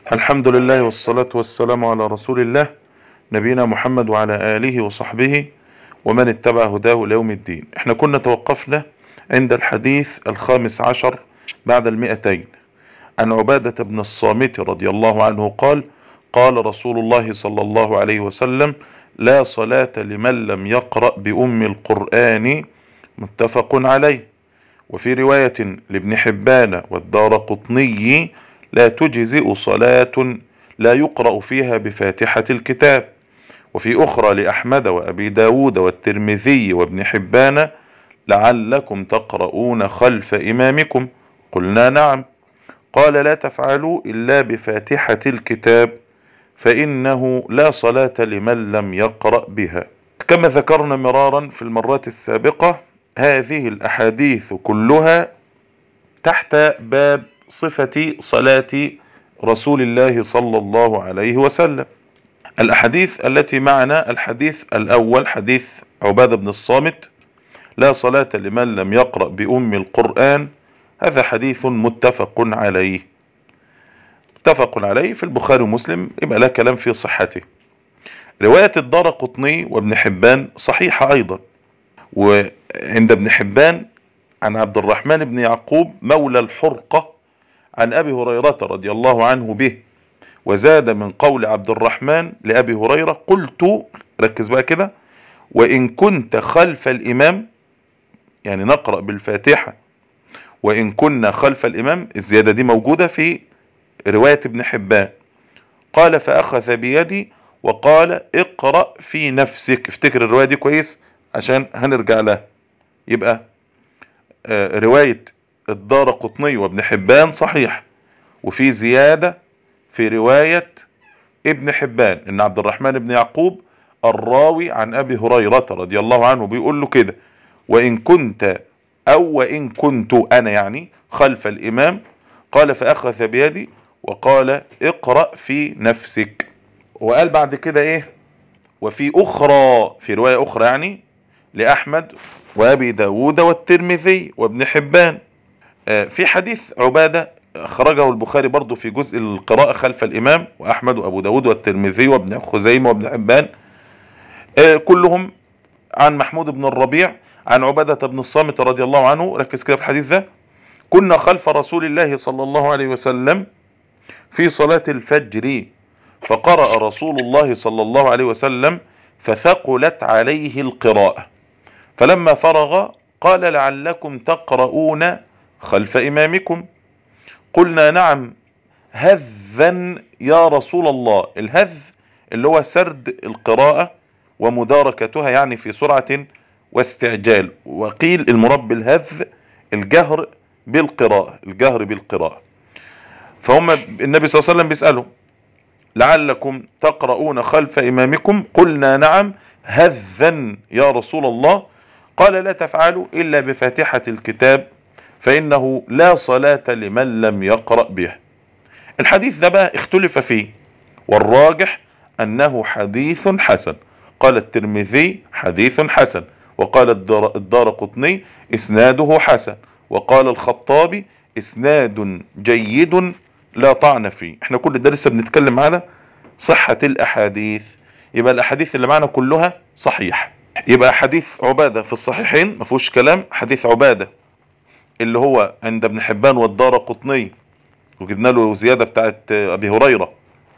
الحمد لله والصلاة والسلام على رسول الله نبينا محمد وعلى آله وصحبه ومن اتبع هداه ليوم الدين احنا كنا توقفنا عند الحديث الخامس عشر بعد المئتين عن عبادة بن الصامت رضي الله عنه قال قال رسول الله صلى الله عليه وسلم لا صلاة لمن لم يقرأ بأم القرآن متفق عليه وفي رواية لابن حبان والدار قطني لا تجزئ صلاة لا يقرأ فيها بفاتحة الكتاب وفي أخرى لأحمد وأبي داود والترمذي وابن حبان لعلكم تقرؤون خلف إمامكم قلنا نعم قال لا تفعلوا إلا بفاتحة الكتاب فإنه لا صلاة لمن لم يقرأ بها كما ذكرنا مرارا في المرات السابقة هذه الأحاديث كلها تحت باب صفة صلاة رسول الله صلى الله عليه وسلم الأحاديث التي معنا الحديث الأول حديث عبادة بن الصامت لا صلاة لمن لم يقرأ بأم القرآن هذا حديث متفق عليه متفق عليه في البخاري ومسلم يبقى لا كلام في صحته رواية الدار قطني وابن حبان صحيحة أيضا وعند ابن حبان عن عبد الرحمن بن يعقوب مولى الحرقة عن أبي هريرة رضي الله عنه به وزاد من قول عبد الرحمن لأبي هريرة قلت ركز بقى كده وإن كنت خلف الإمام يعني نقرأ بالفاتحة وإن كنا خلف الإمام الزيادة دي موجودة في رواية ابن حبان قال فأخذ بيدي وقال اقرأ في نفسك افتكر الرواية دي كويس عشان هنرجع لها يبقى آه رواية الدار قطني وابن حبان صحيح وفي زيادة في رواية ابن حبان ان عبد الرحمن بن يعقوب الراوي عن ابي هريرة رضي الله عنه بيقول له كده وان كنت او وان كنت انا يعني خلف الامام قال فاخذ بيدي وقال اقرأ في نفسك وقال بعد كده ايه وفي اخرى في رواية اخرى يعني لاحمد وابي داود والترمذي وابن حبان في حديث عبادة خرجه البخاري برضو في جزء القراءة خلف الإمام وأحمد وأبو داود والترمذي وابن خزيمة وابن حبان كلهم عن محمود بن الربيع عن عبادة بن الصامت رضي الله عنه ركز كده في الحديث ده كنا خلف رسول الله صلى الله عليه وسلم في صلاة الفجر فقرأ رسول الله صلى الله عليه وسلم فثقلت عليه القراءة فلما فرغ قال لعلكم تقرؤون خلف إمامكم قلنا نعم هذا يا رسول الله الهذ اللي هو سرد القراءة ومداركتها يعني في سرعة واستعجال وقيل المرب بالهذ الجهر بالقراءة الجهر بالقراءة فهم النبي صلى الله عليه وسلم بيسأله لعلكم تقرؤون خلف إمامكم قلنا نعم هذا يا رسول الله قال لا تفعلوا إلا بفاتحة الكتاب فإنه لا صلاة لمن لم يقرأ به الحديث ده بقى اختلف فيه والراجح أنه حديث حسن قال الترمذي حديث حسن وقال الدار قطني إسناده حسن وقال الخطابي إسناد جيد لا طعن فيه احنا كل ده لسه بنتكلم على صحة الأحاديث يبقى الأحاديث اللي معنا كلها صحيح يبقى حديث عبادة في الصحيحين ما فيهوش كلام حديث عبادة اللي هو عند ابن حبان والدار قطني وجبنا له زيادة بتاعت ابي هريرة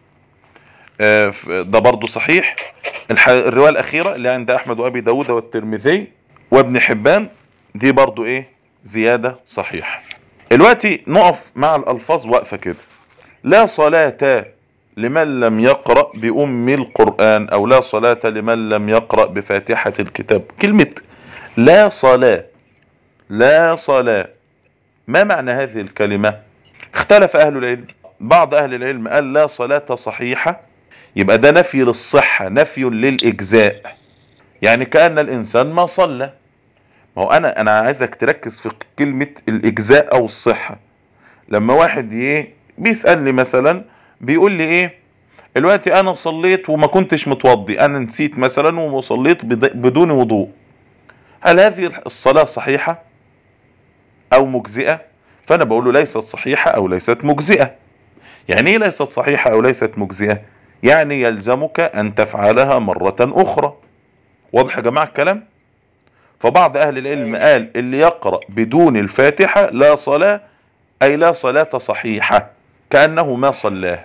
ده برضو صحيح الرواية الاخيرة اللي عند احمد وابي داود والترمذي وابن حبان دي برضو ايه زيادة صحيح دلوقتي نقف مع الالفاظ وقفة كده لا صلاة لمن لم يقرأ بأم القرآن او لا صلاة لمن لم يقرأ بفاتحة الكتاب كلمة لا صلاة لا صلاة ما معنى هذه الكلمة اختلف اهل العلم بعض اهل العلم قال لا صلاة صحيحة يبقى ده نفي للصحة نفي للاجزاء يعني كأن الانسان ما صلى ما هو انا انا عايزك تركز في كلمة الاجزاء او الصحة لما واحد ايه بيسألني مثلا بيقول لي ايه دلوقتي انا صليت وما كنتش متوضي انا نسيت مثلا وصليت بدون وضوء هل هذه الصلاة صحيحة او مجزئة فانا بقول له ليست صحيحة او ليست مجزئة يعني ايه ليست صحيحة او ليست مجزئة يعني يلزمك ان تفعلها مرة اخرى واضح يا جماعة الكلام فبعض اهل العلم قال اللي يقرأ بدون الفاتحة لا صلاة اي لا صلاة صحيحة كأنه ما صلاه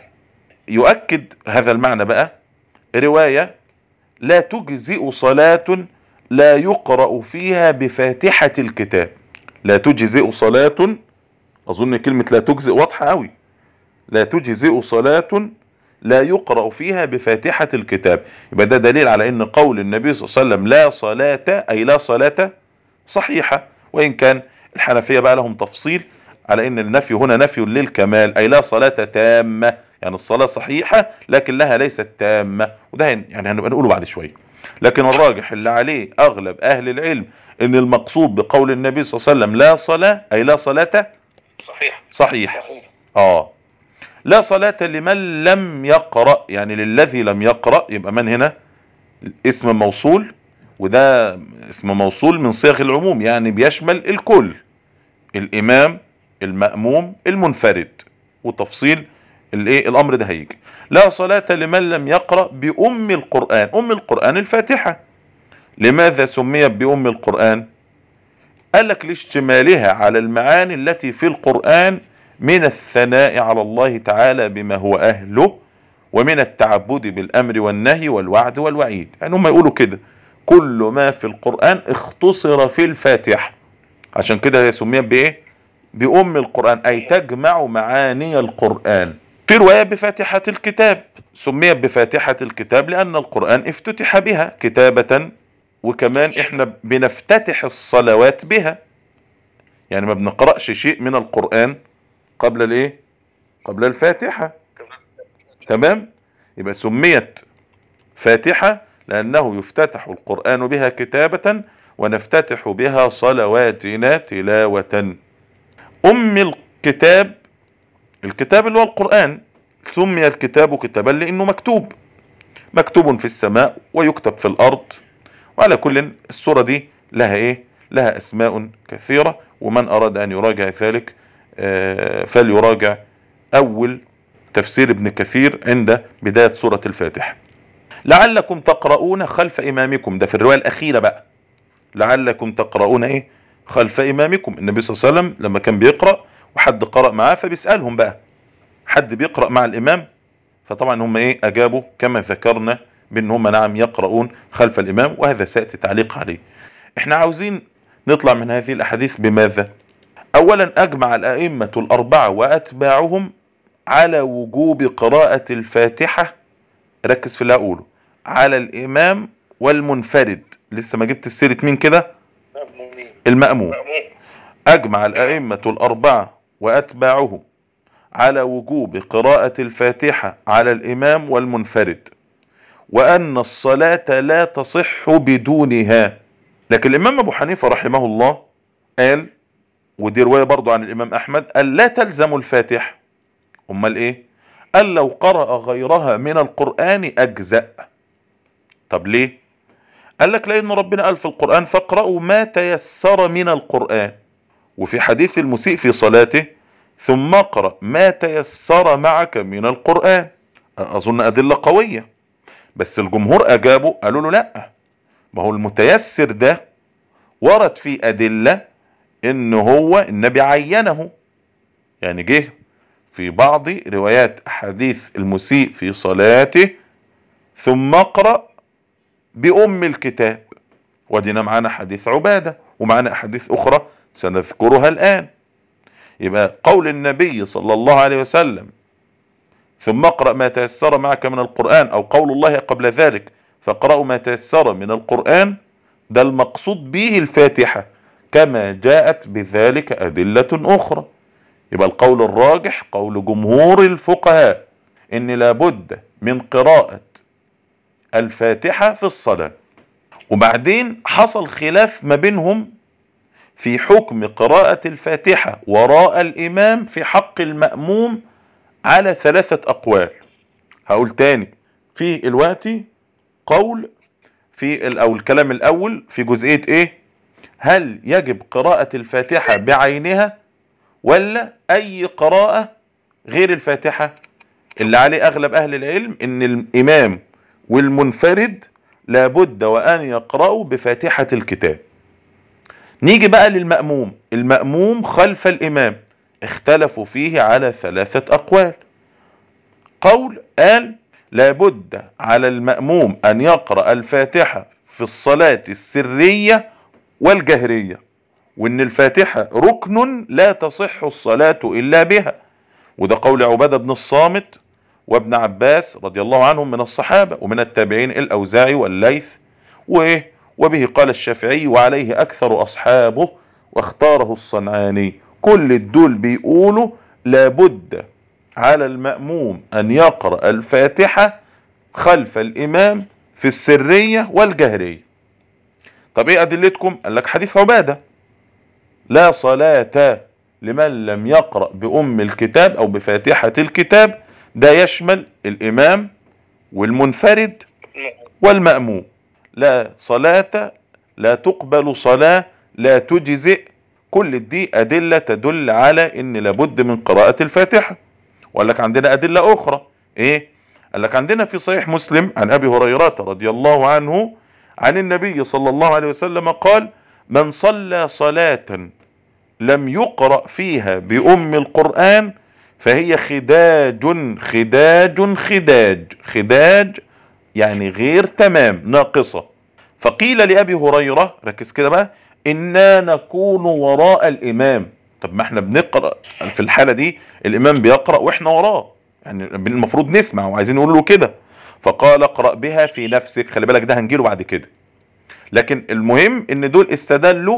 يؤكد هذا المعنى بقى رواية لا تجزئ صلاة لا يقرأ فيها بفاتحة الكتاب لا تجزئ صلاة اظن كلمة لا تجزئ واضحة قوي لا تجزئ صلاة لا يقرأ فيها بفاتحة الكتاب يبقى ده دليل على ان قول النبي صلى الله عليه وسلم لا صلاة اي لا صلاة صحيحة وان كان الحنفية بقى لهم تفصيل على ان النفي هنا نفي للكمال اي لا صلاة تامة يعني الصلاة صحيحة لكن لها ليست تامة وده يعني هنبقى نقوله بعد شوية لكن الراجح اللي عليه اغلب اهل العلم ان المقصود بقول النبي صلى الله عليه وسلم لا صلاة اي لا صلاة صحيح صحيح اه لا صلاة لمن لم يقرأ يعني للذي لم يقرأ يبقى من هنا اسم موصول وده اسم موصول من صيغ العموم يعني بيشمل الكل الامام المأموم المنفرد وتفصيل الايه الامر ده هيجي لا صلاة لمن لم يقرأ بأم القرآن أم القرآن الفاتحة لماذا سميت بأم القرآن قال لك لاشتمالها على المعاني التي في القرآن من الثناء على الله تعالى بما هو أهله ومن التعبد بالأمر والنهي والوعد والوعيد يعني هم يقولوا كده كل ما في القرآن اختصر في الفاتحة عشان كده هي سميت بإيه بأم القرآن أي تجمع معاني القرآن في رواية بفاتحة الكتاب سميت بفاتحة الكتاب لأن القرآن افتتح بها كتابة وكمان احنا بنفتتح الصلوات بها يعني ما بنقرأش شيء من القرآن قبل الايه قبل الفاتحة تمام يبقى سميت فاتحة لأنه يفتتح القرآن بها كتابة ونفتتح بها صلواتنا تلاوة أم الكتاب الكتاب اللي هو القرآن سمي الكتاب كتابا لأنه مكتوب مكتوب في السماء ويكتب في الأرض وعلى كل السورة دي لها إيه لها أسماء كثيرة ومن أراد أن يراجع ذلك فليراجع أول تفسير ابن كثير عند بداية سورة الفاتحة لعلكم تقرؤون خلف إمامكم ده في الرواية الأخيرة بقى لعلكم تقرؤون إيه خلف إمامكم النبي صلى الله عليه وسلم لما كان بيقرأ وحد قرأ معاه فبيسألهم بقى حد بيقرأ مع الإمام فطبعا هم إيه أجابوا كما ذكرنا بأن هم نعم يقرؤون خلف الإمام وهذا سيأتي تعليق عليه احنا عاوزين نطلع من هذه الأحاديث بماذا أولا أجمع الأئمة الأربعة وأتباعهم على وجوب قراءة الفاتحة ركز في اللي أقوله على الإمام والمنفرد لسه ما جبت السيرة مين كده المأموم أجمع الأئمة الأربعة وأتباعهم على وجوب قراءة الفاتحة على الإمام والمنفرد وأن الصلاة لا تصح بدونها لكن الإمام أبو حنيفة رحمه الله قال ودي رواية برضو عن الإمام أحمد قال لا تلزم الفاتحة أمال إيه قال لو قرأ غيرها من القرآن أجزأ طب ليه قال لك لأن ربنا قال في القرآن فاقرأوا ما تيسر من القرآن وفي حديث المسيء في صلاته ثم اقرأ ما تيسر معك من القرآن أظن أدلة قوية بس الجمهور أجابوا قالوا له لأ ما هو المتيسر ده ورد فيه أدلة إن هو النبي عينه يعني جه في بعض روايات أحاديث المسيء في صلاته ثم اقرأ بأم الكتاب ودينا معانا حديث عبادة ومعانا أحاديث أخرى سنذكرها الآن يبقى قول النبي صلى الله عليه وسلم ثم اقرأ ما تيسر معك من القرآن أو قول الله قبل ذلك فاقرأوا ما تيسر من القرآن ده المقصود به الفاتحة كما جاءت بذلك أدلة أخرى يبقى القول الراجح قول جمهور الفقهاء إن لابد من قراءة الفاتحة في الصلاة وبعدين حصل خلاف ما بينهم في حكم قراءة الفاتحة وراء الإمام في حق المأموم على ثلاثة أقوال هقول تاني في الوقت قول في أو الكلام الأول في جزئية إيه هل يجب قراءة الفاتحة بعينها ولا أي قراءة غير الفاتحة اللي عليه اغلب اهل العلم ان الامام والمنفرد لابد وان يقرأوا بفاتحة الكتاب نيجي بقى للمأموم المأموم خلف الامام اختلفوا فيه على ثلاثة اقوال قول قال لابد على المأموم ان يقرأ الفاتحة في الصلاة السرية والجهرية وان الفاتحة ركن لا تصح الصلاة الا بها وده قول عبادة بن الصامت وابن عباس رضي الله عنهم من الصحابة ومن التابعين الأوزاعي والليث وإيه وبه قال الشافعي وعليه أكثر أصحابه واختاره الصنعاني كل الدول بيقولوا لابد على المأموم أن يقرأ الفاتحة خلف الإمام في السرية والجهرية طب إيه أدلتكم قال لك حديث عبادة لا صلاة لمن لم يقرأ بأم الكتاب أو بفاتحة الكتاب ده يشمل الإمام والمنفرد والمأموم لا صلاة لا تقبل صلاة لا تجزئ كل دي أدلة تدل على إن لابد من قراءة الفاتحة وقال لك عندنا أدلة أخرى إيه؟ قال لك عندنا في صحيح مسلم عن أبي هريرة رضي الله عنه عن النبي صلى الله عليه وسلم قال من صلى صلاة لم يقرأ فيها بأم القرآن فهي خداج خداج خداج خداج يعني غير تمام ناقصة فقيل لأبي هريرة ركز كده بقى إنا نكون وراء الإمام طب ما احنا بنقرأ في الحالة دي الإمام بيقرأ وإحنا وراه يعني المفروض نسمع وعايزين نقول له كده فقال اقرأ بها في نفسك خلي بالك ده هنجيله بعد كده لكن المهم ان دول استدلوا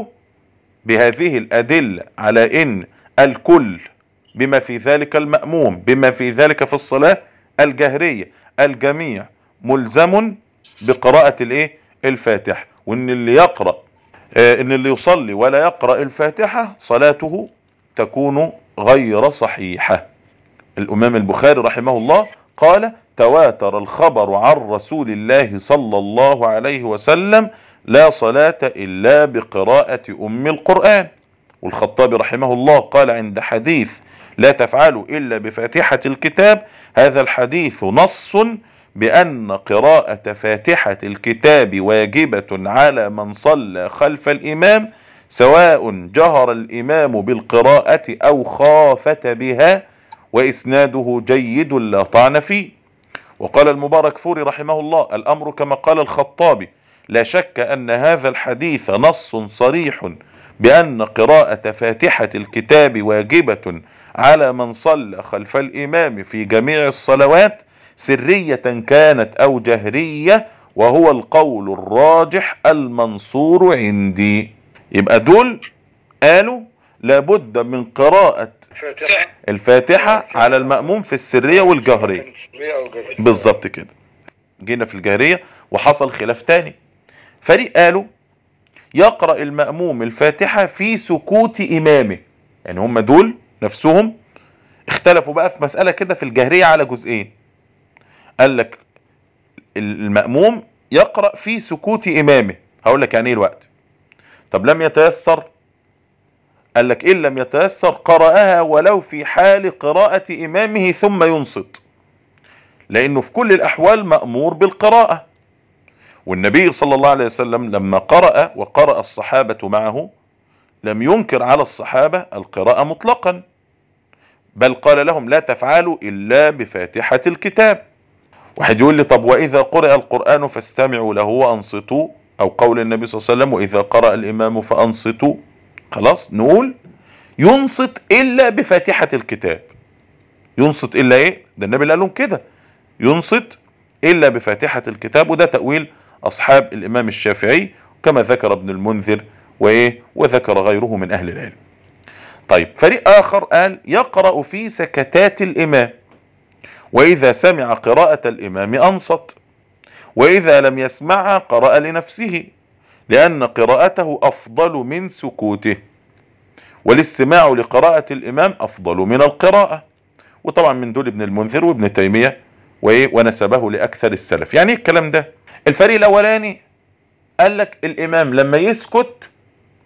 بهذه الأدلة على ان الكل بما في ذلك المأموم بما في ذلك في الصلاة الجهرية الجميع ملزم بقراءة الايه الفاتحة وان اللي يقرأ آه ان اللي يصلي ولا يقرأ الفاتحة صلاته تكون غير صحيحة الامام البخاري رحمه الله قال تواتر الخبر عن رسول الله صلى الله عليه وسلم لا صلاة الا بقراءة ام القرآن والخطابي رحمه الله قال عند حديث لا تفعلوا إلا بفاتحة الكتاب هذا الحديث نص بأن قراءة فاتحة الكتاب واجبة على من صلى خلف الإمام سواء جهر الإمام بالقراءة أو خافت بها وإسناده جيد لا طعن فيه وقال المبارك فوري رحمه الله الأمر كما قال الخطابي لا شك أن هذا الحديث نص صريح بأن قراءة فاتحة الكتاب واجبة على من صلى خلف الإمام في جميع الصلوات سرية كانت أو جهرية وهو القول الراجح المنصور عندي يبقى دول قالوا لابد من قراءة الفاتحة على المأموم في السرية والجهرية بالظبط كده جينا في الجهرية وحصل خلاف تاني فريق قالوا يقرأ المأموم الفاتحة في سكوت إمامه يعني هم دول نفسهم اختلفوا بقى في مسألة كده في الجهرية على جزئين قال لك المأموم يقرأ في سكوت إمامه هقول لك يعني ايه الوقت طب لم يتيسر قال لك إن لم يتيسر قرأها ولو في حال قراءة إمامه ثم ينصت لأنه في كل الأحوال مأمور بالقراءة والنبي صلى الله عليه وسلم لما قرأ وقرأ الصحابة معه لم ينكر على الصحابة القراءة مطلقا بل قال لهم لا تفعلوا إلا بفاتحة الكتاب واحد يقول لي طب وإذا قرأ القرآن فاستمعوا له وأنصتوا أو قول النبي صلى الله عليه وسلم وإذا قرأ الإمام فأنصتوا خلاص نقول ينصت إلا بفاتحة الكتاب ينصت إلا إيه ده النبي قال لهم كده ينصت إلا بفاتحة الكتاب وده تأويل أصحاب الإمام الشافعي كما ذكر ابن المنذر وإيه وذكر غيره من أهل العلم طيب فريق آخر قال يقرأ في سكتات الإمام وإذا سمع قراءة الإمام أنصت وإذا لم يسمعها قرأ لنفسه لأن قراءته أفضل من سكوته والاستماع لقراءة الإمام أفضل من القراءة وطبعا من دول ابن المنذر وابن تيمية ونسبه لأكثر السلف يعني ايه الكلام ده الفريق الأولاني قال لك الإمام لما يسكت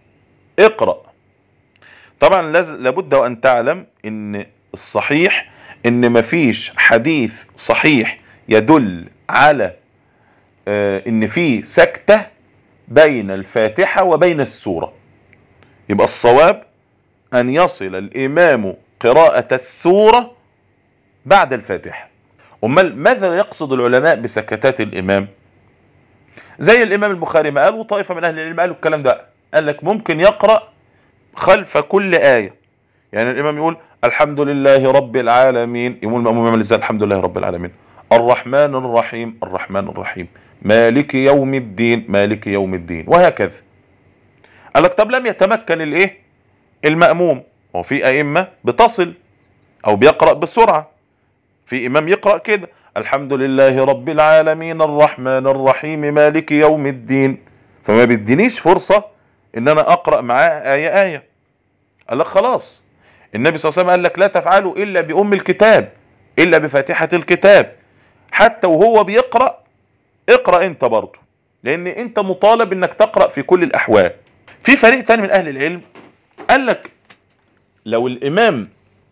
اقرأ طبعا لابد وأن تعلم ان الصحيح ان مفيش حديث صحيح يدل على آه، ان في سكتة بين الفاتحة وبين السورة يبقى الصواب ان يصل الامام قراءة السورة بعد الفاتحة امال ماذا يقصد العلماء بسكتات الامام زي الامام البخاري ما قال وطائفة من اهل العلم قالوا الكلام ده قال لك ممكن يقرأ خلف كل آية يعني الامام يقول الحمد لله رب العالمين يقول المأموم يعمل ازاي الحمد لله رب العالمين الرحمن الرحيم الرحمن الرحيم مالك يوم الدين مالك يوم الدين وهكذا قال لك طب لم يتمكن الايه المأموم هو في ائمة بتصل او بيقرأ بسرعة في امام يقرأ كده الحمد لله رب العالمين الرحمن الرحيم مالك يوم الدين فما بيدينيش فرصة ان انا اقرأ معاه آية آية قال لك خلاص النبي صلى الله عليه وسلم قال لك لا تفعلوا الا بأم الكتاب الا بفاتحة الكتاب حتى وهو بيقرأ اقرأ انت برضه لان انت مطالب انك تقرأ في كل الاحوال في فريق تاني من اهل العلم قال لك لو الامام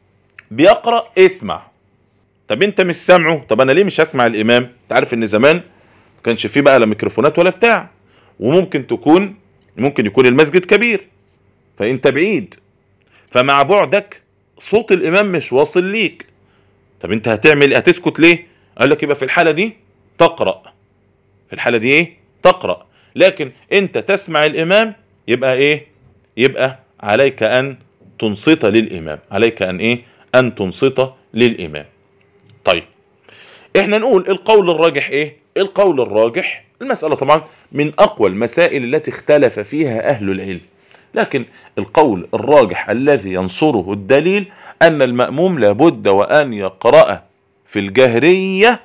بيقرأ اسمع طب انت مش سامعه طب انا ليه مش هسمع الامام انت عارف ان زمان ما كانش فيه بقى لا ميكروفونات ولا بتاع وممكن تكون ممكن يكون المسجد كبير فانت بعيد فمع بعدك صوت الامام مش واصل ليك طب انت هتعمل هتسكت ليه قال لك يبقى في الحالة دي تقرأ في الحالة دي ايه تقرأ لكن انت تسمع الامام يبقى ايه يبقى عليك ان تنصت للامام عليك ان ايه ان تنصت للامام طيب احنا نقول القول الراجح ايه القول الراجح المسألة طبعا من اقوى المسائل التي اختلف فيها اهل العلم لكن القول الراجح الذي ينصره الدليل ان المأموم لابد وان يقرأ في الجهرية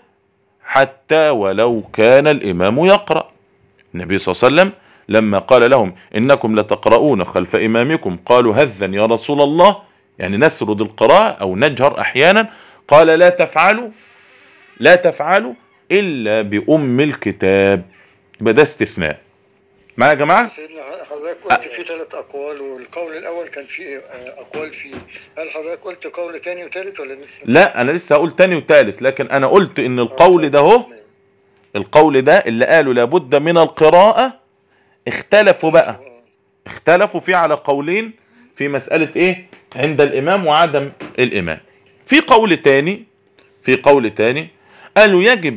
حتى ولو كان الامام يقرأ النبي صلى الله عليه وسلم لما قال لهم انكم لتقرؤون خلف امامكم قالوا هذا يا رسول الله يعني نسرد القراءة او نجهر احيانا قال لا تفعلوا لا تفعلوا الا بام الكتاب يبقى ده استثناء معايا يا جماعه سيدنا حضرتك قلت في ثلاث أقوال والقول الأول كان فيه آه، أقوال فيه هل حضرتك قلت قول تاني وتالت ولا لسه؟ لا انا لسه هقول تاني وتالت لكن انا قلت ان القول ده هو القول ده اللي قالوا لابد من القراءة اختلفوا بقى اختلفوا فيه على قولين في مسألة ايه عند الامام وعدم الامام في قول تاني في قول تاني قالوا يجب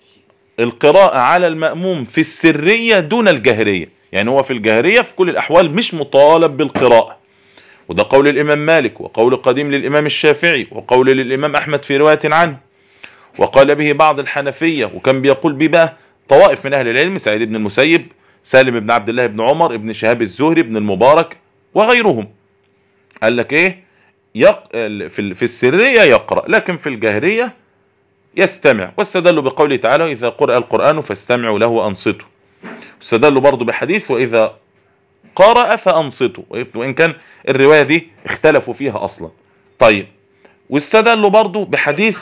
القراءة على المأموم في السرية دون الجهرية يعني هو في الجهرية في كل الأحوال مش مطالب بالقراءة وده قول الإمام مالك وقول قديم للإمام الشافعي وقول للإمام أحمد في رواية عنه وقال به بعض الحنفية وكان بيقول به بقى طوائف من أهل العلم سعيد بن المسيب سالم بن عبد الله بن عمر ابن شهاب الزهري ابن المبارك وغيرهم قال لك ايه يق... في في السرية يقرأ لكن في الجهرية يستمع واستدلوا بقوله تعالى إذا قرأ القرآن فاستمعوا له وأنصتوا استدلوا برضو بحديث وإذا قرأ فأنصتوا وإن كان الرواية دي اختلفوا فيها أصلا طيب واستدلوا برضو بحديث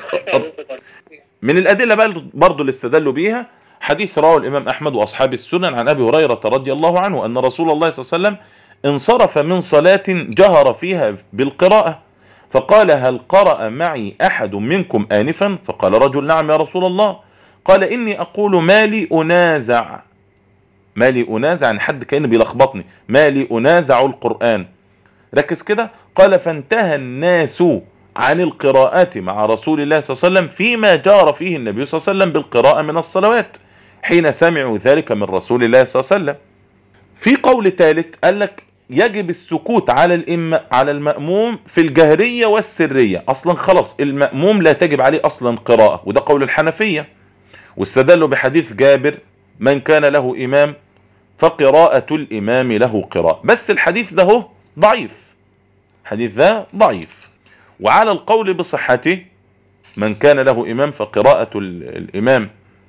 من الأدلة بقى برضو اللي استدلوا بيها حديث رواه الإمام أحمد وأصحاب السنن عن أبي هريرة رضي الله عنه أن رسول الله صلى الله عليه وسلم انصرف من صلاة جهر فيها بالقراءة فقال هل قرأ معي أحد منكم آنفا فقال رجل نعم يا رسول الله قال إني أقول مالي أنازع مالي أنازع عن حد كأنه بيلخبطني مالي أنازع القرآن ركز كده قال فانتهى الناس عن القراءات مع رسول الله صلى الله عليه وسلم فيما جار فيه النبي صلى الله عليه وسلم بالقراءة من الصلوات حين سمعوا ذلك من رسول الله صلى الله عليه وسلم في قول ثالث قال لك يجب السكوت على الإم على المأموم في الجهرية والسرية أصلا خلاص المأموم لا تجب عليه أصلا قراءة وده قول الحنفية واستدلوا بحديث جابر من كان له إمام فقراءة الإمام له قراءة بس الحديث ده هو ضعيف الحديث ده ضعيف وعلى القول بصحته من كان له إمام فقراءة الإمام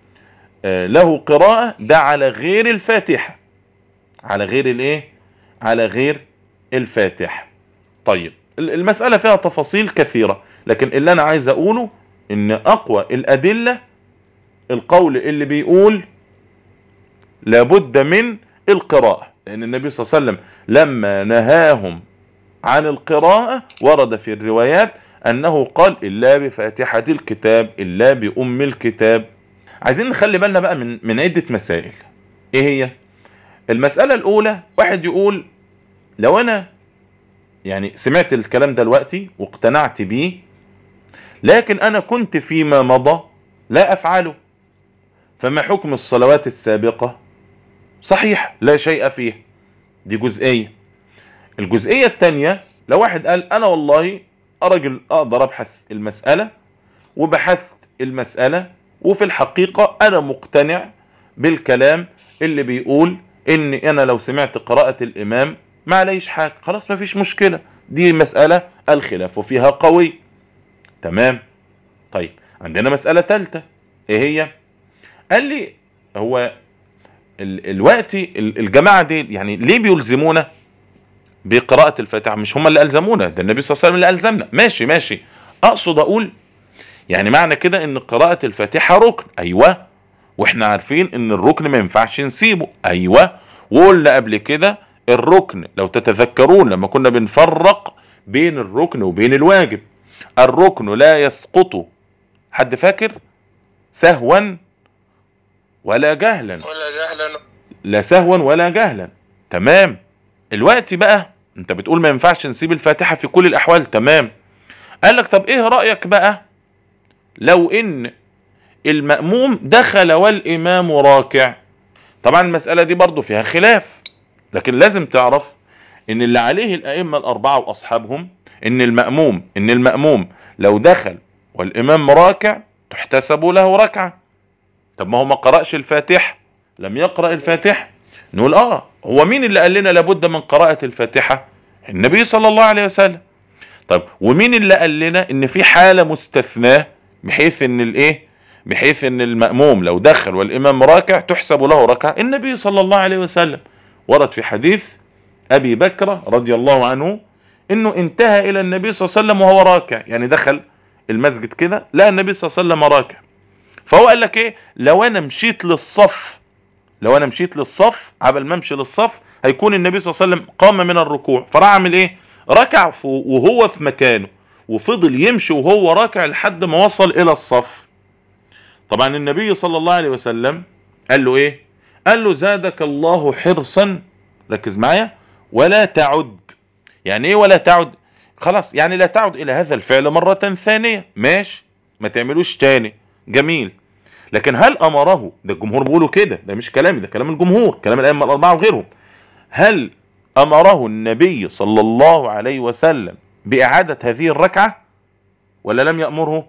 له قراءة ده على غير الفاتحة على غير الايه على غير الفاتحة طيب المسألة فيها تفاصيل كثيرة لكن اللي انا عايز اقوله ان اقوى الادلة القول اللي بيقول لابد من القراءة لان النبي صلى الله عليه وسلم لما نهاهم عن القراءة ورد في الروايات انه قال الا بفاتحة الكتاب الا بام الكتاب عايزين نخلي بالنا بقى من من عدة مسائل ايه هي المسألة الاولى واحد يقول لو انا يعني سمعت الكلام ده دلوقتي واقتنعت بيه لكن انا كنت فيما مضى لا افعله فما حكم الصلوات السابقة صحيح لا شيء فيه دي جزئية الجزئية التانية لو واحد قال انا والله راجل اقدر ابحث المسألة وبحثت المسألة وفي الحقيقة انا مقتنع بالكلام اللي بيقول ان انا لو سمعت قراءة الامام ما عليش حاجة خلاص ما فيش مشكلة دي مسألة الخلاف فيها قوي تمام طيب عندنا مسألة تالتة ايه هي قال لي هو ال الوقت الجماعة دي يعني ليه بيلزمونا بقراءة الفاتحة مش هم اللي ألزمونا ده النبي صلى الله عليه وسلم اللي ألزمنا ماشي ماشي أقصد أقول يعني معنى كده ان قراءة الفاتحة ركن ايوه واحنا عارفين ان الركن ما ينفعش نسيبه ايوه وقلنا قبل كده الركن لو تتذكرون لما كنا بنفرق بين الركن وبين الواجب الركن لا يسقط حد فاكر سهوا ولا جهلا ولا جهلا لا سهوا ولا جهلا تمام الوقت بقى انت بتقول ما ينفعش نسيب الفاتحة في كل الاحوال تمام قال لك طب ايه رأيك بقى لو ان المأموم دخل والامام راكع طبعا المسألة دي برضو فيها خلاف لكن لازم تعرف ان اللي عليه الائمة الاربعة واصحابهم ان المأموم ان المأموم لو دخل والامام راكع تحتسب له ركعة طب ما هو ما قرأش الفاتحة لم يقرأ الفاتحة نقول اه هو مين اللي قال لنا لابد من قراءة الفاتحة النبي صلى الله عليه وسلم طب ومين اللي قال لنا ان في حالة مستثناة بحيث ان الايه بحيث ان المأموم لو دخل والامام راكع تحسب له ركعة النبي صلى الله عليه وسلم ورد في حديث ابي بكر رضي الله عنه انه انتهى الى النبي صلى الله عليه وسلم وهو راكع يعني دخل المسجد كده لا النبي صلى الله عليه وسلم راكع فهو قال لك ايه لو انا مشيت للصف لو انا مشيت للصف قبل ما امشي للصف هيكون النبي صلى الله عليه وسلم قام من الركوع فراح اعمل ايه ركع وهو في مكانه وفضل يمشي وهو راكع لحد ما وصل الى الصف طبعا النبي صلى الله عليه وسلم قال له ايه قال له زادك الله حرصا ركز معايا ولا تعد يعني ايه ولا تعد خلاص يعني لا تعد الى هذا الفعل مرة ثانية ماشي ما تعملوش تاني جميل لكن هل امره ده الجمهور بيقولوا كده ده مش كلامي ده كلام الجمهور كلام الائمه الاربعه وغيرهم هل امره النبي صلى الله عليه وسلم باعاده هذه الركعه ولا لم يامره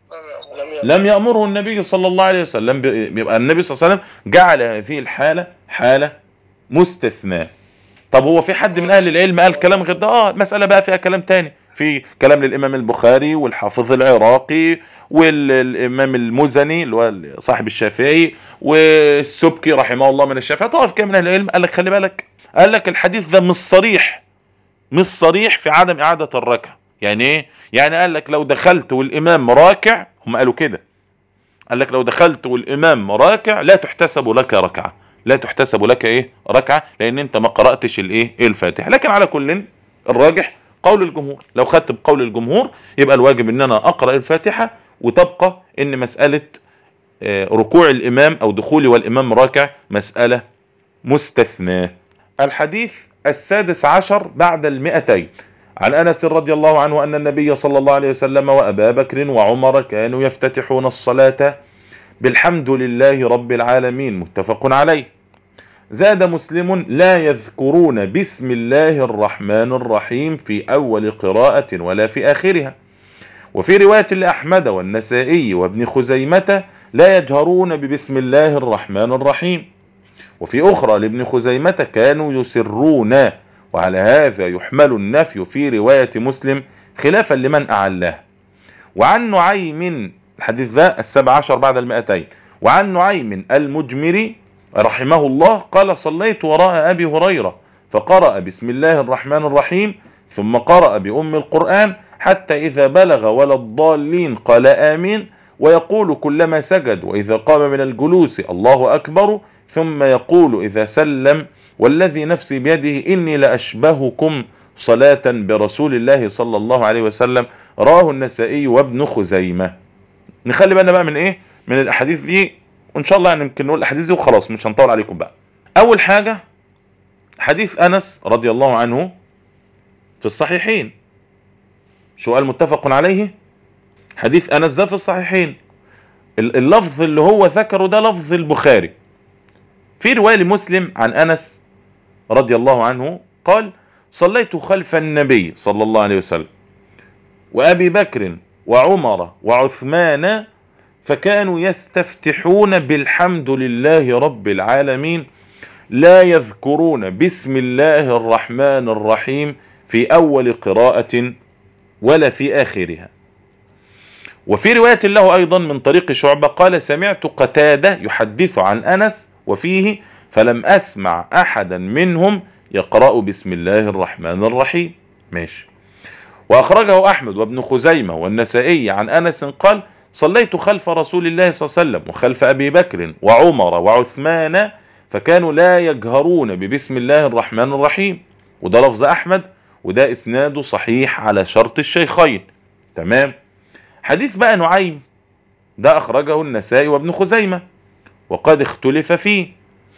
لم يامره النبي صلى الله عليه وسلم بيبقى النبي صلى الله عليه وسلم جعل هذه الحاله حاله مستثناه طب هو في حد من اهل العلم قال كلام غير ده اه المساله بقى فيها كلام تاني في كلام للامام البخاري والحافظ العراقي والامام المزني اللي هو صاحب الشافعي والسبكي رحمه الله من الشافعي طائف كده من اهل العلم قال لك خلي بالك قال لك الحديث ده مش صريح مش صريح في عدم اعاده الركعه يعني ايه يعني قال لك لو دخلت والامام راكع هم قالوا كده قال لك لو دخلت والامام راكع لا تحتسب لك ركعه لا تحتسب لك ايه ركعه لان انت ما قراتش الايه الفاتحه لكن على كل الراجح قول الجمهور لو خدت بقول الجمهور يبقى الواجب ان انا اقرا الفاتحه وتبقى ان مساله ركوع الامام او دخولي والامام راكع مساله مستثناه الحديث السادس عشر بعد المئتين عن انس رضي الله عنه ان النبي صلى الله عليه وسلم وابا بكر وعمر كانوا يفتتحون الصلاه بالحمد لله رب العالمين متفق عليه زاد مسلم لا يذكرون بسم الله الرحمن الرحيم في اول قراءة ولا في اخرها وفي رواية لأحمد والنسائي وابن خزيمة لا يجهرون ببسم الله الرحمن الرحيم وفي أخرى لابن خزيمة كانوا يسرون وعلى هذا يحمل النفي في رواية مسلم خلافا لمن أعلاه وعن نعيم الحديث ذا السبع عشر بعد المئتين وعن نعيم المجمري رحمه الله قال صليت وراء أبي هريرة فقرأ بسم الله الرحمن الرحيم ثم قرأ بأم القرآن حتى إذا بلغ ولا الضالين قال آمين ويقول كلما سجد وإذا قام من الجلوس الله أكبر ثم يقول إذا سلم والذي نفسي بيده إني لأشبهكم صلاة برسول الله صلى الله عليه وسلم رواه النسائي وابن خزيمة نخلي بالنا بقى من ايه من الاحاديث دي وان شاء الله يعني يمكن نقول الاحاديث دي وخلاص مش هنطول عليكم بقى اول حاجة حديث انس رضي الله عنه في الصحيحين شو قال متفق عليه حديث انس ده في الصحيحين اللفظ اللي هو ذكره ده لفظ البخاري في رواية لمسلم عن انس رضي الله عنه قال صليت خلف النبي صلى الله عليه وسلم وابي بكر وعمر وعثمان فكانوا يستفتحون بالحمد لله رب العالمين لا يذكرون بسم الله الرحمن الرحيم في اول قراءة ولا في اخرها وفي رواية له ايضا من طريق شعبة قال سمعت قتادة يحدث عن انس وفيه فلم اسمع احدا منهم يقرأ بسم الله الرحمن الرحيم ماشي واخرجه احمد وابن خزيمة والنسائي عن انس قال صليت خلف رسول الله صلى الله عليه وسلم وخلف ابي بكر وعمر وعثمان فكانوا لا يجهرون ببسم الله الرحمن الرحيم وده لفظ احمد وده اسناده صحيح على شرط الشيخين تمام حديث بقى نعيم ده اخرجه النسائي وابن خزيمة وقد اختلف فيه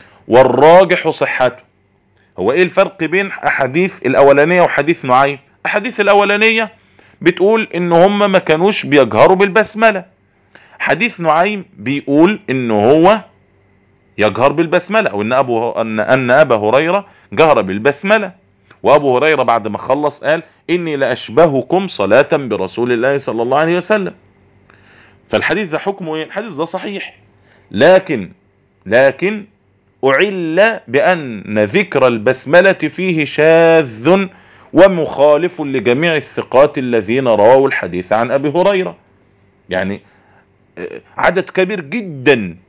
والراجح صحته هو ايه الفرق بين احاديث الاولانية وحديث نعيم احاديث الاولانية بتقول ان هم ما كانوش بيجهروا بالبسملة حديث نعيم بيقول ان هو يجهر بالبسملة او ان ابو ان ان ابا هريرة جهر بالبسملة وابو هريرة بعد ما خلص قال اني لاشبهكم صلاة برسول الله صلى الله عليه وسلم فالحديث ده حكمه ايه الحديث ده صحيح لكن لكن أعل بأن ذكر البسملة فيه شاذ ومخالف لجميع الثقات الذين رووا الحديث عن أبي هريرة يعني عدد كبير جدا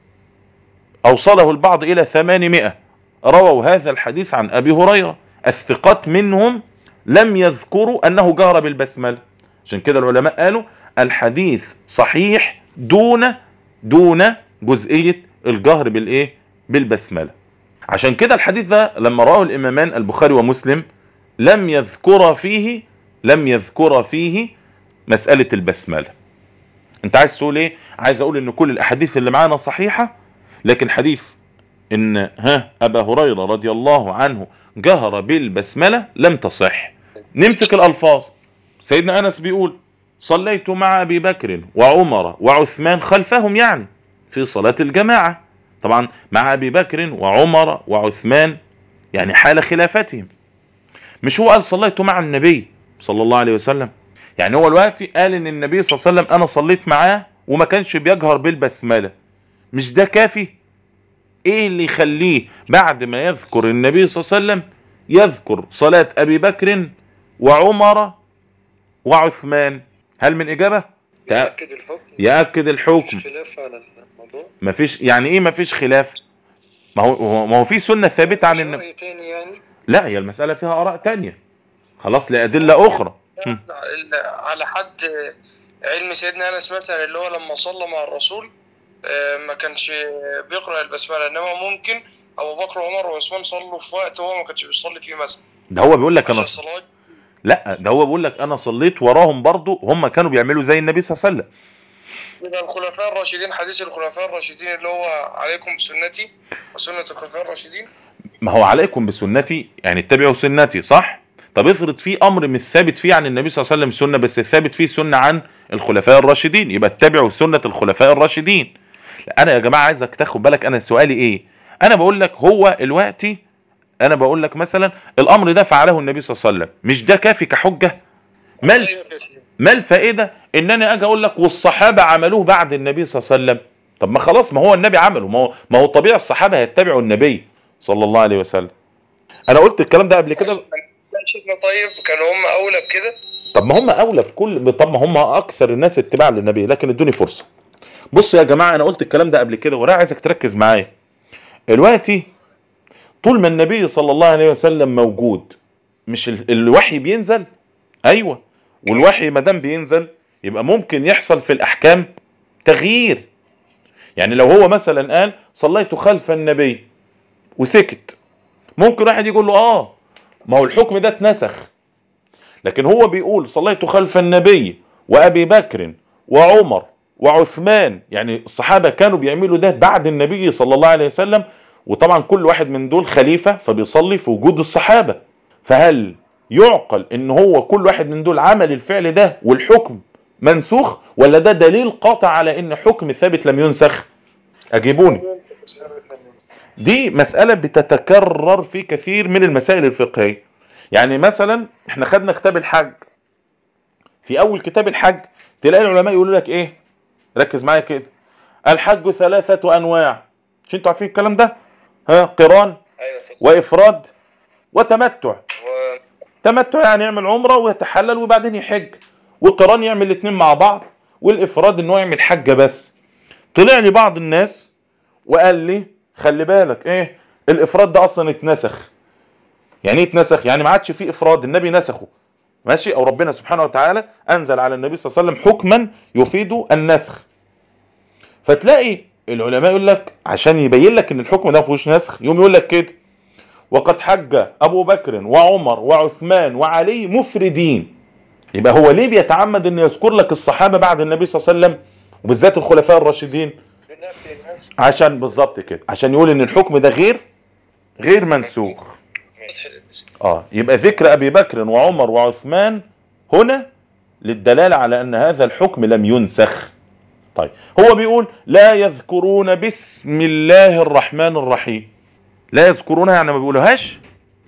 أوصله البعض إلى ثمانمائة رووا هذا الحديث عن أبي هريرة الثقات منهم لم يذكروا أنه جهر بالبسملة عشان كده العلماء قالوا الحديث صحيح دون دون جزئية الجهر بالإيه بالبسملة عشان كده الحديث ده لما رواه الإمامان البخاري ومسلم لم يذكر فيه لم يذكر فيه مسألة البسملة انت عايز تقول ايه عايز اقول ان كل الاحاديث اللي معانا صحيحة لكن حديث ان ها ابا هريرة رضي الله عنه جهر بالبسملة لم تصح نمسك الالفاظ سيدنا انس بيقول صليت مع ابي بكر وعمر وعثمان خلفهم يعني في صلاة الجماعة طبعا مع ابي بكر وعمر وعثمان يعني حال خلافتهم مش هو قال صليت مع النبي صلى الله عليه وسلم يعني هو دلوقتي قال ان النبي صلى الله عليه وسلم انا صليت معاه وما كانش بيجهر بالبسمله مش ده كافي ايه اللي يخليه بعد ما يذكر النبي صلى الله عليه وسلم يذكر صلاة ابي بكر وعمر وعثمان هل من اجابة يأكد الحكم يأكد الحكم مش خلاف على الموضوع مفيش يعني ايه مفيش خلاف ما هو ما هو في سنة ثابتة عن مش النبي رأي تاني يعني لا هي المسألة فيها آراء تانية خلاص لأدلة أخرى هم. على حد علم سيدنا انس مثلا اللي هو لما صلى مع الرسول آه، ما كانش بيقرا البسمله انما ممكن ابو بكر وعمر وعثمان صلوا في وقت هو ما كانش بيصلي فيه مثلا ده هو بيقول لك أنا عشان صلاه لا ده هو بيقول لك أنا صليت وراهم برضو هم كانوا بيعملوا زي النبي صلى الله عليه وسلم يبقى الخلفاء الراشدين حديث الخلفاء الراشدين اللي هو عليكم بسنتي وسنه الخلفاء الراشدين ما هو عليكم بسنتي يعني اتبعوا سنتي صح طب افرض في امر مش ثابت فيه عن النبي صلى الله عليه وسلم سنه بس ثابت فيه سنه عن الخلفاء الراشدين يبقى اتبعوا سنه الخلفاء الراشدين لا، انا يا جماعه عايزك تاخد بالك انا سؤالي ايه انا بقول لك هو دلوقتي انا بقول لك مثلا الامر ده فعله النبي صلى الله عليه وسلم مش ده كافي كحجه ما الف- أيوة كده. ما الفائده ان انا اجي اقول لك والصحابه عملوه بعد النبي صلى الله عليه وسلم طب ما خلاص ما هو النبي عمله ما هو ما هو طبيعي الصحابه هيتبعوا النبي صلى الله عليه وسلم انا قلت الكلام ده قبل كده لا شفنا طيب كانوا هم اولى بكده طب ما هم اولى بكل طب ما هم اكثر الناس اتباعا للنبي لكن ادوني فرصه بص يا جماعه انا قلت الكلام ده قبل كده وانا عايزك تركز معايا دلوقتي طول ما النبي صلى الله عليه وسلم موجود مش ال- الوحي بينزل ايوه والوحي ما دام بينزل يبقى ممكن يحصل في الاحكام تغيير يعني لو هو مثلا قال صليت خلف النبي وسكت ممكن واحد يقول له اه ما هو الحكم ده اتنسخ لكن هو بيقول صليت خلف النبي وابي بكر وعمر وعثمان يعني الصحابه كانوا بيعملوا ده بعد النبي صلى الله عليه وسلم وطبعا كل واحد من دول خليفه فبيصلي في وجود الصحابه فهل يعقل ان هو كل واحد من دول عمل الفعل ده والحكم منسوخ ولا ده دليل قاطع على ان حكم ثابت لم ينسخ اجيبوني دي مسألة بتتكرر في كثير من المسائل الفقهية يعني مثلا احنا خدنا كتاب الحج في اول كتاب الحج تلاقي العلماء يقولوا لك ايه ركز معايا كده الحج ثلاثة انواع مش انتوا عارفين الكلام ده ها قران ايوه صح وافراد وتمتع تمتع يعني يعمل عمره ويتحلل وبعدين يحج وقران يعمل الاثنين مع بعض والافراد ان هو يعمل حجه بس طلع لي بعض الناس وقال لي خلي بالك ايه الافراد ده اصلا اتنسخ يعني ايه اتنسخ يعني ما عادش فيه افراد النبي نسخه ماشي او ربنا سبحانه وتعالى انزل على النبي صلى الله عليه وسلم حكما يفيد النسخ فتلاقي العلماء يقول لك عشان يبين لك ان الحكم ده ما فيهوش نسخ يقوم يقول لك كده وقد حج ابو بكر وعمر وعثمان وعلي مفردين يبقى هو ليه بيتعمد ان يذكر لك الصحابه بعد النبي صلى الله عليه وسلم وبالذات الخلفاء الراشدين عشان بالظبط كده عشان يقول ان الحكم ده غير غير منسوخ اه يبقى ذكر ابي بكر وعمر وعثمان هنا للدلاله على ان هذا الحكم لم ينسخ طيب هو بيقول لا يذكرون بسم الله الرحمن الرحيم لا يذكرونها يعني ما بيقولوهاش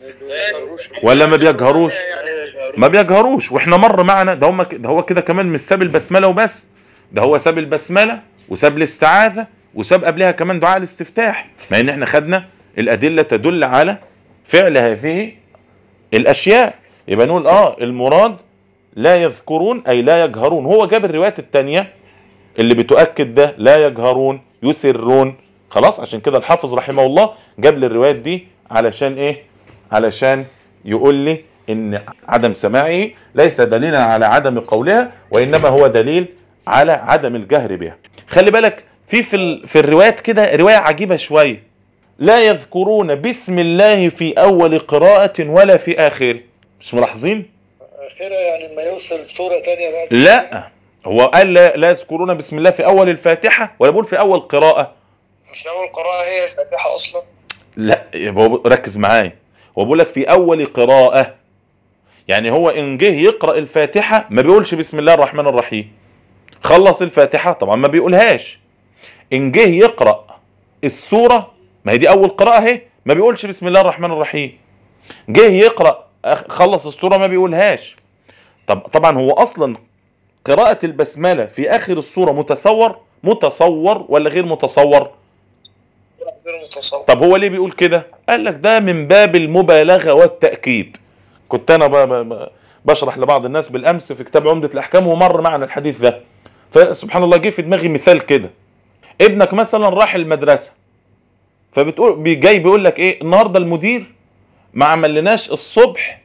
ولا ما بيجهروش ما بيجهروش واحنا مر معنا ده هم ده هو كده كمان مش ساب البسمله وبس ده هو ساب البسمله وساب الاستعاذه وساب قبلها كمان دعاء الاستفتاح مع ان احنا خدنا الادله تدل على فعل هذه الاشياء يبقى نقول اه المراد لا يذكرون اي لا يجهرون هو جاب الروايات التانية اللي بتؤكد ده لا يجهرون يسرون خلاص عشان كده الحافظ رحمه الله جاب لي الروايات دي علشان ايه علشان يقول لي ان عدم سماعه ليس دليلا على عدم قولها وانما هو دليل على عدم الجهر بها خلي بالك في في, ال- في الروايات كده روايه عجيبه شويه لا يذكرون بسم الله في اول قراءه ولا في اخره مش ملاحظين اخرها يعني لما يوصل صوره تانية بعد لا هو قال لا, لا يذكرون بسم الله في اول الفاتحه ولا بيقول في اول قراءه مش اول قراءه هي الفاتحه اصلا لا يبقى هو ركز معايا هو بيقول لك في اول قراءه يعني هو ان جه يقرا الفاتحه ما بيقولش بسم الله الرحمن الرحيم خلص الفاتحه طبعا ما بيقولهاش ان جه يقرا السوره ما هي دي اول قراءه اهي ما بيقولش بسم الله الرحمن الرحيم جه يقرا أخ- خلص السوره ما بيقولهاش طب طبعا هو اصلا قراءه البسمله في اخر السوره متصور متصور ولا غير متصور غير متصور طب هو ليه بيقول كده قال لك ده من باب المبالغه والتاكيد كنت انا ب- ب- ب- بشرح لبعض الناس بالامس في كتاب عمده الاحكام ومر معنا الحديث ده فسبحان الله جه في دماغي مثال كده ابنك مثلا راح المدرسه فبتقول بي- جاي بيقول لك ايه النهارده المدير ما عملناش الصبح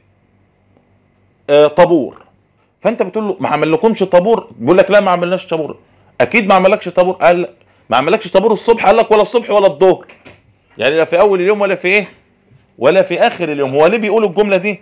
آه طابور فانت بتقول له ما عملكمش طابور بيقول لك لا ما عملناش طابور اكيد ما عملكش طابور قال ما عملكش طابور الصبح قال لك ولا الصبح ولا الظهر يعني لا في اول اليوم ولا في ايه ولا في اخر اليوم هو ليه بيقول الجمله دي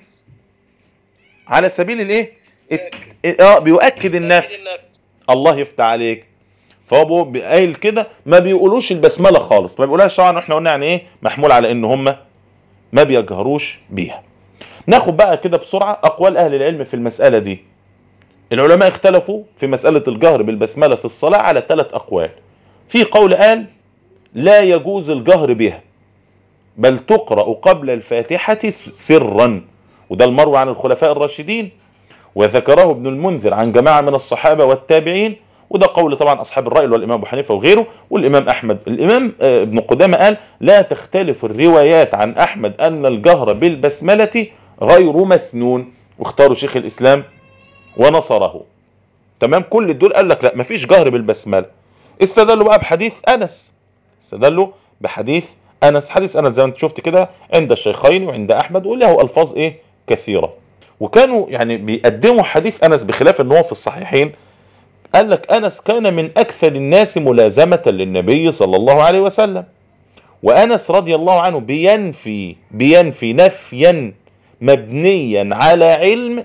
على سبيل الايه الت- اه بيؤكد النفي الله يفتح عليك فهو بو- بي- قايل كده ما بيقولوش البسمله خالص ما بيقولهاش طبعا احنا قلنا يعني ايه محمول على ان هم ما بيجهروش بيها ناخد بقى كده بسرعه اقوال اهل العلم في المساله دي العلماء اختلفوا في مساله الجهر بالبسمله في الصلاه على ثلاث اقوال في قول قال لا يجوز الجهر بها بل تقرأ قبل الفاتحة سرا وده المروي عن الخلفاء الراشدين وذكره ابن المنذر عن جماعة من الصحابة والتابعين وده قول طبعا أصحاب الرأي والإمام أبو حنيفة وغيره والإمام أحمد الإمام آه، ابن قدامة قال لا تختلف الروايات عن أحمد أن الجهر بالبسملة غير مسنون واختاروا شيخ الإسلام ونصره تمام كل دول قال لك لا مفيش جهر بالبسملة استدلوا بقى بحديث أنس استدلوا بحديث انس حديث انس زي ما انت شفت كده عند الشيخين وعند احمد وله الفاظ ايه كثيره وكانوا يعني بيقدموا حديث انس بخلاف ان هو في الصحيحين قال لك انس كان من اكثر الناس ملازمه للنبي صلى الله عليه وسلم وانس رضي الله عنه بينفي بينفي نفيا مبنيا على علم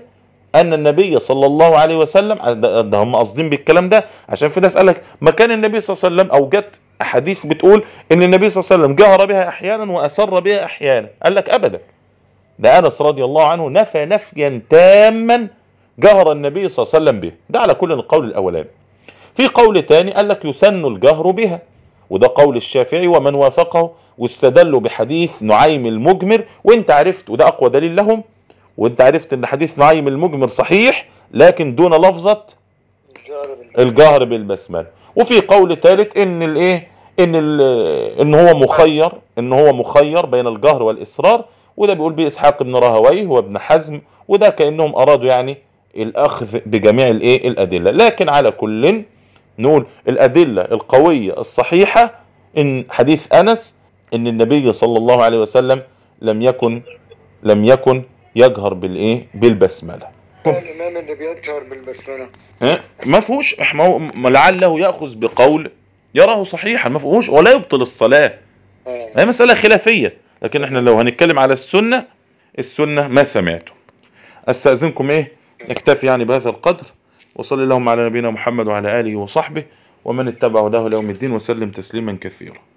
ان النبي صلى الله عليه وسلم ده ده هم قاصدين بالكلام ده عشان في ناس قال لك ما كان النبي صلى الله عليه وسلم او جت احاديث بتقول ان النبي صلى الله عليه وسلم جهر بها احيانا واسر بها احيانا قال لك ابدا ده انس رضي الله عنه نفى نفيا تاما جهر النبي صلى الله عليه وسلم به ده على كل القول الاولاني في قول تاني قال لك يسن الجهر بها وده قول الشافعي ومن وافقه واستدلوا بحديث نعيم المجمر وانت عرفت وده اقوى دليل لهم وانت عرفت ان حديث نعيم المجمر صحيح لكن دون لفظة الجهر بال- الجهر بالبسملة وفي قول ثالث ان الايه ان ال- ان هو مخير ان هو مخير بين الجهر والاصرار وده بيقول به اسحاق بن راهويه وابن حزم وده كانهم ارادوا يعني الاخذ بجميع الايه الادله لكن على كل نقول الادله القويه الصحيحه ان حديث انس ان النبي صلى الله عليه وسلم لم يكن لم يكن يجهر بالايه بالبسمله الامام اللي بيجهر بالبسمله ها؟ ما فيهوش إحنا هو- ما لعله ياخذ بقول يراه صحيحا ما فيهوش ولا يبطل الصلاه اه هي مساله خلافيه لكن احنا لو هنتكلم على السنه السنه ما سمعته استاذنكم ايه نكتفي يعني بهذا القدر وصلي اللهم على نبينا محمد وعلى اله وصحبه ومن اتبع هداه ليوم الدين وسلم تسليما كثيرا